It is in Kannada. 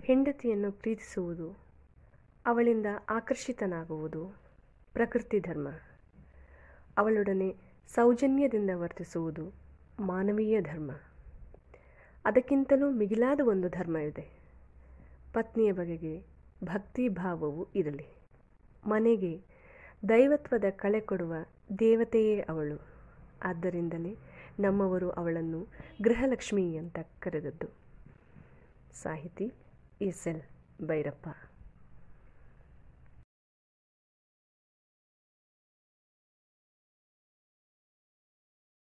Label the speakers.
Speaker 1: ಹೆಂಡತಿಯನ್ನು ಪ್ರೀತಿಸುವುದು ಅವಳಿಂದ ಆಕರ್ಷಿತನಾಗುವುದು ಪ್ರಕೃತಿ ಧರ್ಮ ಅವಳೊಡನೆ ಸೌಜನ್ಯದಿಂದ ವರ್ತಿಸುವುದು ಮಾನವೀಯ ಧರ್ಮ ಅದಕ್ಕಿಂತಲೂ ಮಿಗಿಲಾದ ಒಂದು ಧರ್ಮ ಇದೆ ಪತ್ನಿಯ ಬಗೆಗೆ ಭಕ್ತಿ ಭಾವವು ಇರಲಿ ಮನೆಗೆ ದೈವತ್ವದ ಕಳೆ ಕೊಡುವ ದೇವತೆಯೇ ಅವಳು ಆದ್ದರಿಂದಲೇ ನಮ್ಮವರು ಅವಳನ್ನು ಗೃಹಲಕ್ಷ್ಮಿ ಅಂತ ಕರೆದದ್ದು ಸಾಹಿತಿ ಎಸ್ ಎಲ್ ಭೈರಪ್ಪ